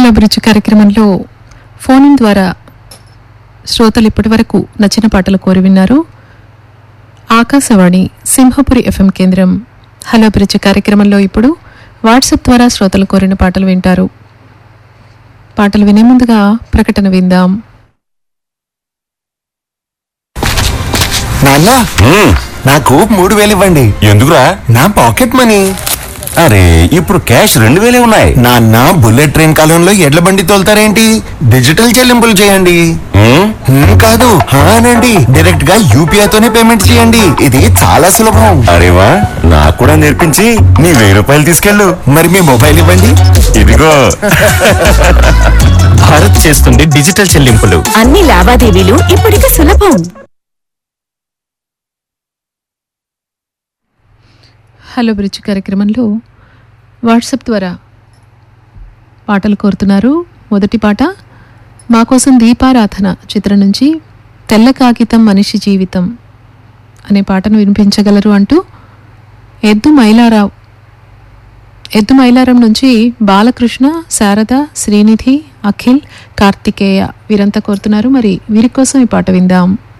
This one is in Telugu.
హలో బ్రిడ్జ్ కార్యక్రమంలో ఫోన్ ఇన్ ద్వారా శ్రోతలు ఇప్పటివరకు నచ్చిన పాటలు కోరి విన్నారు ఆకాశవాణి సింహపురి ఎఫ్ఎం కేంద్రం హలో బ్రిడ్జ్ కార్యక్రమంలో ఇప్పుడు వాట్సాప్ ద్వారా శ్రోతలు కోరిన పాటలు వింటారు పాటలు వినే ముందుగా ప్రకటన విందాం నాన్న హ్మ్, నాకు మూడు వేలు ఇవ్వండి ఎందుకురా నా పాకెట్ మనీ అరే ఇప్పుడు క్యాష్ రెండు వేలే ఉన్నాయి నాన్న బుల్లెట్ ట్రైన్ కాలంలో ఎడ్ల బండి తోలుతారేంటి డిజిటల్ చెల్లింపులు చేయండి హ్మ్, హ్మ్, కాదు హా అనండి డైరెక్ట్ గా యూపీఐ తోనే పేమెంట్ చేయండి ఇది చాలా సులభం అరే వా నాకు కూడా నేర్పించి నీ వెయ్యి రూపాయలు తీసుకెళ్ళు మరి మీ మొబైల్ ఇవ్వండి ఇదిగో భారత్ చేస్తుంది డిజిటల్ చెల్లింపులు అన్ని లావాదేవీలు ఇప్పటికి సులభం హలో బ్రిడ్జ్ కార్యక్రమంలో వాట్సాప్ ద్వారా పాటలు కోరుతున్నారు మొదటి పాట మా కోసం దీపారాధన చిత్రం నుంచి తెల్ల కాగితం మనిషి జీవితం అనే పాటను వినిపించగలరు అంటూ ఎద్దు మైలారావు ఎద్దు మైలారం నుంచి బాలకృష్ణ శారద శ్రీనిధి అఖిల్ కార్తికేయ వీరంతా కోరుతున్నారు మరి వీరి కోసం ఈ పాట విందాం